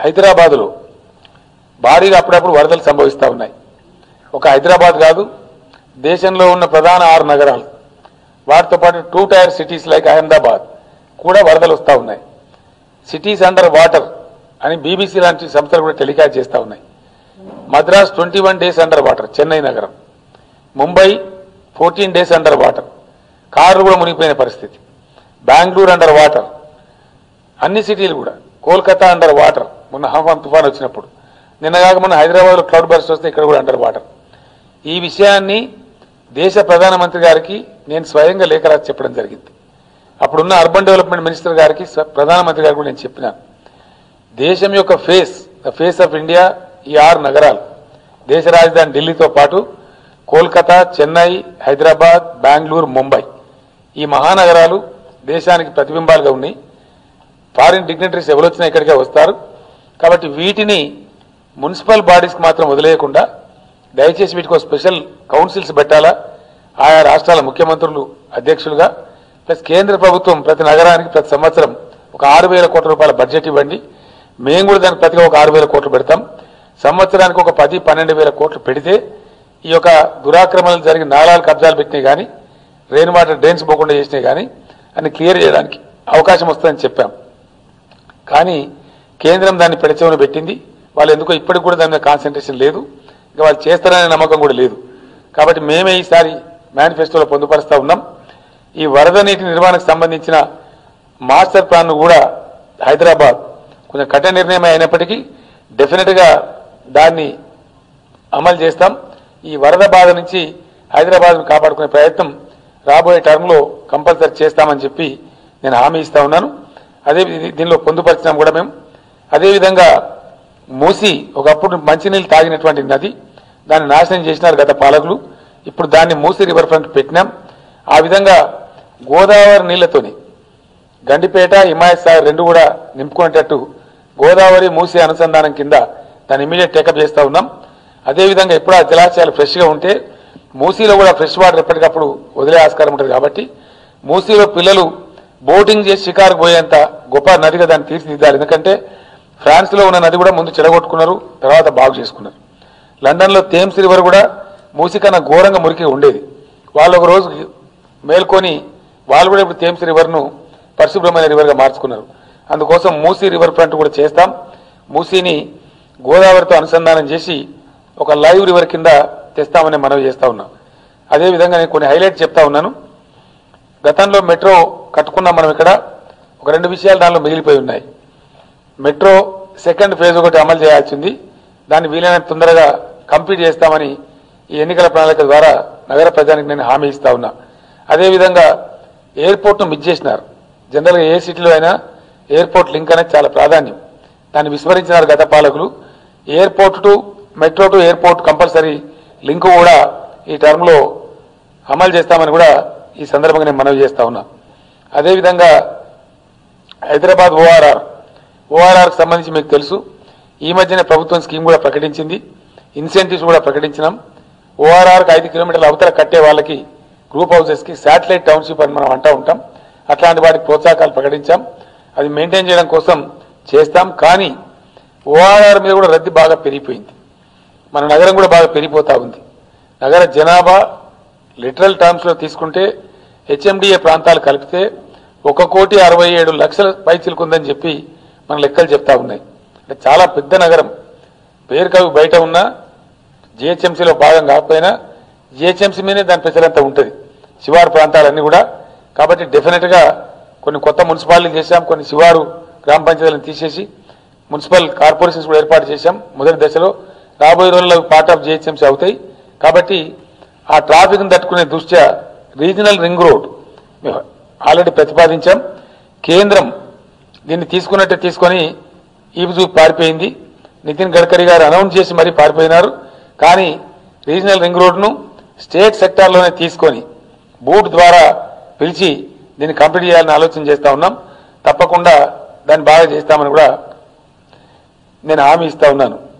హైదరాబాదులో భారీగా అప్పుడప్పుడు వరదలు సంభవిస్తూ ఉన్నాయి ఒక హైదరాబాద్ కాదు దేశంలో ఉన్న ప్రధాన ఆరు నగరాలు వాటితో పాటు two tier cities like Ahmedabad కూడా వరదలు వస్తూ ఉన్నాయి సిటీస్ అండర్ వాటర్ అని బీబీసీ లాంటి సంస్థలు కూడా టెలికాస్ట్ చేస్తూ ఉన్నాయి Madras twenty one days under water Chennai నగరం Mumbai fourteen days under water కార్లు కూడా మునిగిపోయిన పరిస్థితి బెంగళూరు అండర్ వాటర్ అన్ని సిటీలు కూడా కోల్కతా అండర్ వాటర్ మొన్న హంఫాన్ తుఫాన్ వచ్చినప్పుడు నిన్నగాక మొన్న హైదరాబాద్లో క్లౌడ్ బర్స్ట్ వస్తే ఇక్కడ కూడా అండర్ వాటర్ ఈ విషయాన్ని దేశ ప్రధానమంత్రి గారికి నేను స్వయంగా లేఖ రాసి చెప్పడం జరిగింది అప్పుడున్న అర్బన్ డెవలప్మెంట్ మినిస్టర్ గారికి స్వ- ప్రధానమంత్రి గారికి కూడా నేను చెప్పినాను దేశం యొక్క face the face of India ఈ ఆరు నగరాలు దేశ రాజధాని ఢిల్లీతో పాటు కోల్కతా చెన్నై హైదరాబాద్ బెంగళూరు ముంబై ఈ మహానగరాలు దేశానికి ప్రతిబింబాలుగా ఉన్నాయి ఫారిన్ డిగ్నిటరీస్ ఎవరు వచ్చినా ఇక్కడికే వస్తారు కాబట్టి వీటిని మున్సిపల్ బాడీస్కి మాత్రం వదిలేయకుండా దయచేసి వీటికి ఒక స్పెషల్ కౌన్సిల్స్ పెట్టాలా ఆయా రాష్ట్రాల ముఖ్యమంత్రులు అధ్యక్షులుగా ప్లస్ కేంద్ర ప్రభుత్వం ప్రతి నగరానికి ప్రతి సంవత్సరం ఒక ఆరు వేల కోట్ల రూపాయల బడ్జెట్ ఇవ్వండి మేము కూడా దానికి ప్రతిగా ఒక ఆరు వేల కోట్లు పెడతాం సంవత్సరానికి ఒక పది పన్నెండు వేల కోట్లు పెడితే ఈ యొక్క దురాక్రమణలు జరిగిన నాలాలు కబ్జాలు పెట్టినాయి కానీ రెయిన్ వాటర్ డ్రైన్స్ పోకుండా చేసినాయి కానీ అన్ని క్లియర్ చేయడానికి అవకాశం వస్తుందని చెప్పాం కానీ కేంద్రం దాన్ని పెడచెవున పెట్టింది వాళ్ళు ఎందుకో ఇప్పటికి కూడా దాని మీద కాన్సన్ట్రేషన్ లేదు ఇంకా వాళ్ళు చేస్తారనే నమ్మకం కూడా లేదు కాబట్టి మేమే ఈసారి మేనిఫెస్టోలో పొందుపరుస్తా ఉన్నాం ఈ వరద నీటి నిర్వహణకు సంబంధించిన మాస్టర్ ప్లాన్ కూడా హైదరాబాద్ కొంచెం కఠిన నిర్ణయం అయినప్పటికీ డెఫినెట్గా దాన్ని అమలు చేస్తాం ఈ వరద బాధ నుంచి హైదరాబాద్ను కాపాడుకునే ప్రయత్నం రాబోయే టర్మ్లో కంపల్సరీ చేస్తామని చెప్పి నేను హామీ ఇస్తా ఉన్నాను అదే ఇది- దీనిలో పొందుపరిచినాం కూడా మేము అదేవిధంగా మూసి ఒకప్పుడు మంచినీళ్ళు తాగినటువంటి నది దాన్ని నాశనం చేసినారు గత పాలకులు ఇప్పుడు దాన్ని మూసి రివర్ ఫ్రంట్ పెట్టినాం ఆ విధంగా గోదావరి నీళ్లతోని గండిపేట హిమాయత్ సాగర్ రెండు కూడా నింపుకునేటట్టు గోదావరి మూసి అనుసంధానం కింద దాన్ని ఇమీడియట్ టేకప్ చేస్తా ఉన్నాం అదేవిధంగా ఎప్పుడు ఆ జలాశయాలు ఫ్రెష్గా ఉంటే మూసీలో కూడా ఫ్రెష్ వాటర్ ఎప్పటికప్పుడు వదిలే ఆస్కారం ఉంటుంది కాబట్టి మూసీలో పిల్లలు బోటింగ్ చేసి షికారు పోయేంత గొప్ప నదిగా దాన్ని తీర్చిదిద్దారు ఎందుకంటే ఫ్రాన్స్లో ఉన్న నది కూడా ముందు చెడగొట్టుకున్నారు తర్వాత బాగు చేసుకున్నారు లండన్లో థేమ్స్ రివర్ కూడా మూసి కన్నా ఘోరంగా మురికి ఉండేది వాళ్ళు ఒక రోజు మేల్కొని వాళ్ళు కూడా ఇప్పుడు థేమ్స్ రివర్ను పరిశుభ్రమైన రివర్గా మార్చుకున్నారు అందుకోసం మూసీ రివర్ ఫ్రంట్ కూడా చేస్తాం మూసీని గోదావరితో అనుసంధానం చేసి ఒక లైవ్ రివర్ కింద తెస్తామని మనవి చేస్తా ఉన్నాం అదేవిధంగా నేను కొన్ని హైలైట్ చెప్తా ఉన్నాను గతంలో మెట్రో కట్టుకున్నాం మనం ఇక్కడ ఒక రెండు విషయాలు దానిలో మిగిలిపోయి ఉన్నాయి మెట్రో సెకండ్ ఫేజ్ ఒకటి అమలు చేయాల్సింది దాన్ని వీలైనంత తొందరగా కంప్లీట్ చేస్తామని ఈ ఎన్నికల ప్రణాళిక ద్వారా నగర ప్రజానికి నేను హామీ ఇస్తా ఉన్నా అదేవిధంగా ఎయిర్పోర్ట్ను మిస్ చేసినారు జనరల్గా ఏ సిటీలో అయినా ఎయిర్పోర్ట్ లింక్ అనేది చాలా ప్రాధాన్యం దాన్ని విస్మరించినారు గత పాలకులు airport to metro to airport compulsory link కూడా ఈ టర్మ్లో అమలు చేస్తామని కూడా ఈ సందర్భంగా నేను మనవి చేస్తా ఉన్నా అదేవిధంగా హైదరాబాద్ ఓఆర్ఆర్ ఓఆర్ఆర్కి సంబంధించి మీకు తెలుసు ఈ మధ్యనే ప్రభుత్వం స్కీమ్ కూడా ప్రకటించింది ఇన్సెంటివ్స్ కూడా ప్రకటించినాం ఓఆర్ఆర్కి ఐదు కిలోమీటర్ల అవతల కట్టే వాళ్ళకి గ్రూప్ హౌసెస్కి శాటిలైట్ టౌన్షిప్ అని మనం అంటూ ఉంటాం అట్లాంటి వాటికి ప్రోత్సాహకాలు ప్రకటించాం అది మెయింటైన్ చేయడం కోసం చేస్తాం కానీ ఓఆర్ఆర్ మీద కూడా రద్దీ బాగా పెరిగిపోయింది మన నగరం కూడా బాగా పెరిగిపోతా ఉంది నగర జనాభా లిటరల్ టర్మ్స్ లో తీసుకుంటే హెచ్ఎండిఏ ప్రాంతాలు కలిపితే ఒక కోటి అరవై ఏడు లక్షల పైచిలుకుందని చెప్పి మన లెక్కలు చెప్తా ఉన్నాయి అంటే చాలా పెద్ద నగరం పేరు కవి బయట ఉన్నా జిహెచ్ఎంసీలో భాగం కాకపోయినా జిహెచ్ఎంసీ మీదే దాని పెసరంత ఉంటుంది శివారు ప్రాంతాలన్నీ కూడా కాబట్టి డెఫినెట్ గా కొన్ని కొత్త మున్సిపాలిటీలు చేశాం కొన్ని శివారు గ్రామ పంచాయతీలను తీసేసి మున్సిపల్ కార్పొరేషన్స్ కూడా ఏర్పాటు చేశాం మొదటి దశలో రాబోయే రోజుల్లో పార్ట్ ఆఫ్ జిహెచ్ఎంసీ అవుతాయి కాబట్టి ఆ ట్రాఫిక్ తట్టుకునే దృష్ట్యా రీజనల్ రింగ్ రోడ్ మేము ఆల్రెడీ ప్రతిపాదించాం కేంద్రం దీన్ని తీసుకున్నట్టే తీసుకొని ఈపు చూపి పారిపోయింది నితిన్ గడ్కరీ గారు అనౌన్స్ చేసి మరీ పారిపోయినారు కానీ రీజనల్ రింగ్ రోడ్ను స్టేట్ సెక్టార్లోనే తీసుకొని బూట్ ద్వారా పిలిచి దీన్ని కంప్లీట్ చేయాలని ఆలోచన చేస్తా ఉన్నాం తప్పకుండా దాన్ని బాగా చేస్తామని కూడా నేను హామీ ఇస్తా ఉన్నాను